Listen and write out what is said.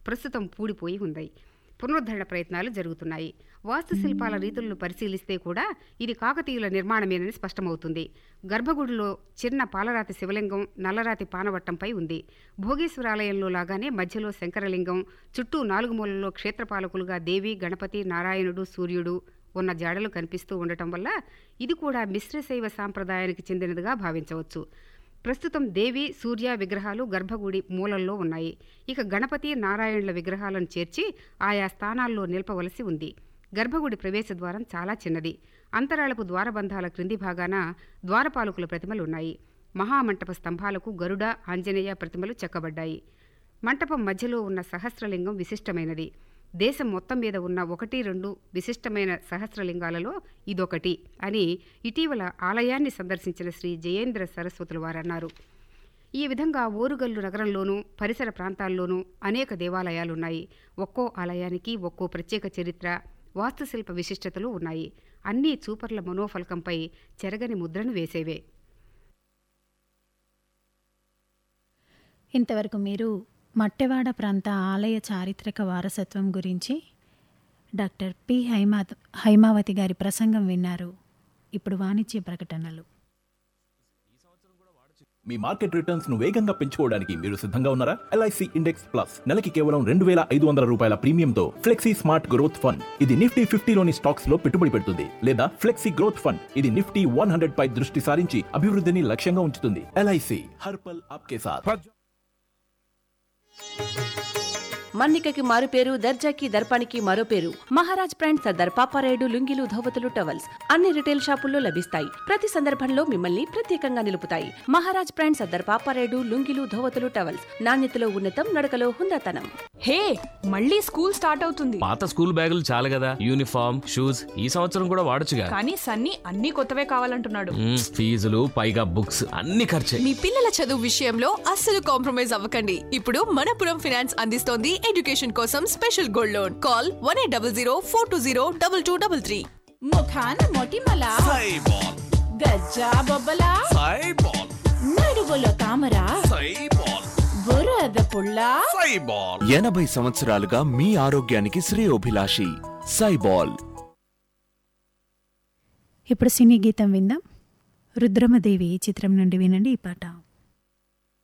ప్రస్తుతం పూడిపోయి ఉంది పునరుద్ధరణ ప్రయత్నాలు జరుగుతున్నాయి వాస్తుశిల్పాల రీతులను పరిశీలిస్తే కూడా ఇది కాకతీయుల నిర్మాణమేనని స్పష్టమవుతుంది గర్భగుడిలో చిన్న పాలరాతి శివలింగం నల్లరాతి పానవట్టంపై ఉంది భోగేశ్వరాలయంలో లాగానే మధ్యలో శంకరలింగం చుట్టూ నాలుగు మూలల్లో క్షేత్రపాలకులుగా దేవి గణపతి నారాయణుడు సూర్యుడు ఉన్న జాడలు కనిపిస్తూ ఉండటం వల్ల ఇది కూడా మిశ్రశైవ సాంప్రదాయానికి చెందినదిగా భావించవచ్చు ప్రస్తుతం దేవి సూర్య విగ్రహాలు గర్భగుడి మూలల్లో ఉన్నాయి ఇక గణపతి నారాయణుల విగ్రహాలను చేర్చి ఆయా స్థానాల్లో నిలపవలసి ఉంది గర్భగుడి ప్రవేశ ద్వారం చాలా చిన్నది అంతరాళపు ద్వారబంధాల క్రింది భాగాన ద్వారపాలకుల ప్రతిమలు ఉన్నాయి మహామంటప స్తంభాలకు గరుడ ఆంజనేయ ప్రతిమలు చెక్కబడ్డాయి మంటపం మధ్యలో ఉన్న సహస్రలింగం విశిష్టమైనది దేశం మొత్తం మీద ఉన్న ఒకటి రెండు విశిష్టమైన సహస్రలింగాలలో ఇదొకటి అని ఇటీవల ఆలయాన్ని సందర్శించిన శ్రీ జయేంద్ర సరస్వతుల వారన్నారు ఈ విధంగా ఓరుగల్లు నగరంలోనూ పరిసర ప్రాంతాల్లోనూ అనేక దేవాలయాలున్నాయి ఒక్కో ఆలయానికి ఒక్కో ప్రత్యేక చరిత్ర వాస్తుశిల్ప విశిష్టతలు ఉన్నాయి అన్నీ చూపర్ల మనోఫలకంపై చెరగని ముద్రను వేసేవే ఇంతవరకు మీరు మట్టెవాడ ప్రాంత ఆలయ చారిత్రక వారసత్వం గురించి డాక్టర్ పి హైమా హైమావతి గారి ప్రసంగం విన్నారు ఇప్పుడు వాణిజ్య ప్రకటనలు మీ మార్కెట్ రిటర్న్స్ ను వేగంగా పెంచుకోవడానికి మీరు సిద్ధంగా ఉన్నారా ఎల్ఐసి ఇండెక్స్ ప్లస్ నెలకి కేవలం రెండు వేల ఐదు వందల రూపాయల ప్రీమియంతో ఫ్లెక్సీ స్మార్ట్ గ్రోత్ ఫండ్ ఇది నిఫ్టీ ఫిఫ్టీలోని స్టాక్స్ లో పెట్టుబడి పెడుతుంది లేదా ఫ్లెక్సీ గ్రోత్ ఫండ్ ఇది నిఫ్టీ వన్ హండ్రెడ్ పై దృష్టి సారించి అభివృద్ధిని లక్ష్యంగా ఉంచుతుంది ఎల్ఐసి హర్పల్ ఆప్కే సాథ్ మన్నికకి మారు పేరు దర్జాకి దర్పానికి మరో పేరు మహారాజ్ బ్రాండ్ సర్దార్ పాపారాయుడు లుంగిలు ధోవతులు టవల్స్ అన్ని రిటైల్ షాపుల్లో లభిస్తాయి ప్రతి సందర్భంలో మిమ్మల్ని ప్రత్యేకంగా నిలుపుతాయి మహారాజ్ బ్రాండ్ సర్దార్ పాపారాయుడు లుంగిలు ధోవతులు టవల్స్ నాణ్యతలో ఉన్నతం నడకలో హుందాతనం హే మళ్ళీ స్కూల్ స్టార్ట్ అవుతుంది పాత స్కూల్ బ్యాగులు చాలు కదా యూనిఫామ్ షూస్ ఈ సంవత్సరం కూడా వాడొచ్చుగా కానీ సన్నీ అన్ని కొత్తవే కావాలంటున్నాడు మ్మ్, ఫీజులు పైగా బుక్స్ అన్ని ఖర్చే మీ పిల్లల చదువు విషయంలో అస్సలు కాంప్రమైజ్ అవ్వకండి ఇప్పుడు మనపురం ఫైనాన్స్ అందిస్తోంది ఎడ్యుకేషన్ కోసం special gold loan call one eight double zero four two zero double two double three ముఖాన మొటిమల గజ్జా బొబ్బల నడువులో తామర బురద పుల్ల ఎనభై సంవత్సరాలుగా మీ ఆరోగ్యానికి శ్రేయోభిలాషి సైబాల్ ఇప్పుడు సినీ గీతం విందాం రుద్రమదేవి చిత్రం నుండి వినండి ఈ పాట